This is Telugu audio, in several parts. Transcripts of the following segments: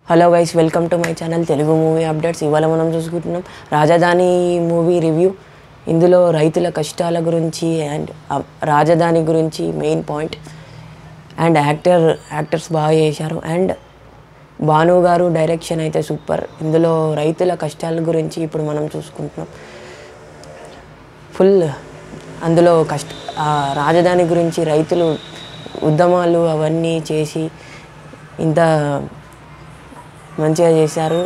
hello guys welcome to my channel Telugu movie updates ఇవాళ మనం చూసుకుంటున్నాం రాజధాని మూవీ రివ్యూ ఇందులో రైతుల కష్టాల గురించి అండ్ రాజధాని గురించి main point and actor actors బాగా చేశారు అండ్ భాను గారు డైరెక్షన్ అయితే సూపర్ ఇందులో రైతుల కష్టాల గురించి ఇప్పుడు మనం చూసుకుంటున్నాం ఫుల్ అందులో కష్ట ఆ రాజధాని గురించి రైతులు ఉద్యమాలు అవన్నీ చేసి ఇంత మంచిగా చేశారు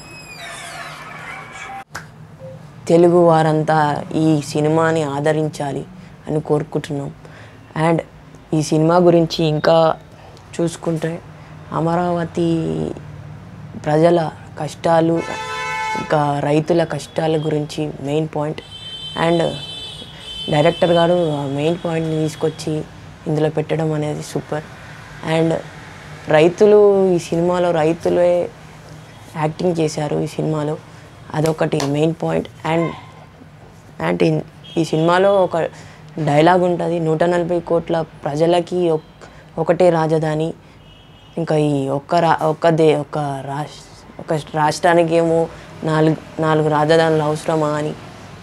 తెలుగు వారంతా ఈ సినిమాని ఆదరించాలి అని కోరుకుంటున్నాం అండ్ ఈ సినిమా గురించి ఇంకా చూసుకుంటే అమరావతి ప్రజల కష్టాలు ఇంకా రైతుల కష్టాల గురించి మెయిన్ పాయింట్ అండ్ డైరెక్టర్ గారు మెయిన్ పాయింట్ని తీసుకొచ్చి ఇందులో పెట్టడం అనేది సూపర్ అండ్ రైతులు ఈ సినిమాలో రైతులే యాక్టింగ్ చేశారు ఈ సినిమాలో అదొకటి main point and and in- ఈ సినిమాలో ఒక డైలాగ్ ఉంటుంది నూట నలభై కోట్ల ప్రజలకి ఒక్- ఒకటే రాజధాని ఇంకా ఈ ఒక్క రా ఒక్క దే ఒక రాష్ ఒక రాష్ట్రానికి ఏమో నాలుగు నాలుగు రాజధానులు అవసరమా అని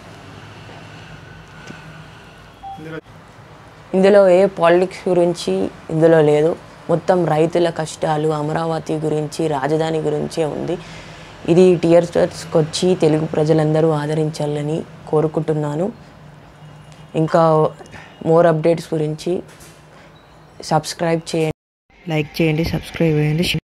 ఇందులో ఏ పాలిటిక్స్ గురించి ఇందులో లేదు మొత్తం రైతుల కష్టాలు అమరావతి గురించి రాజధాని గురించే ఉంది ఇది థియేటర్స్కి వచ్చి తెలుగు ప్రజలందరూ ఆదరించాలని కోరుకుంటున్నాను ఇంకా మోర్ అప్డేట్స్ గురించి సబ్స్క్రైబ్ చేయండి లైక్ చేయండి సబ్స్క్రైబ్ చేయండి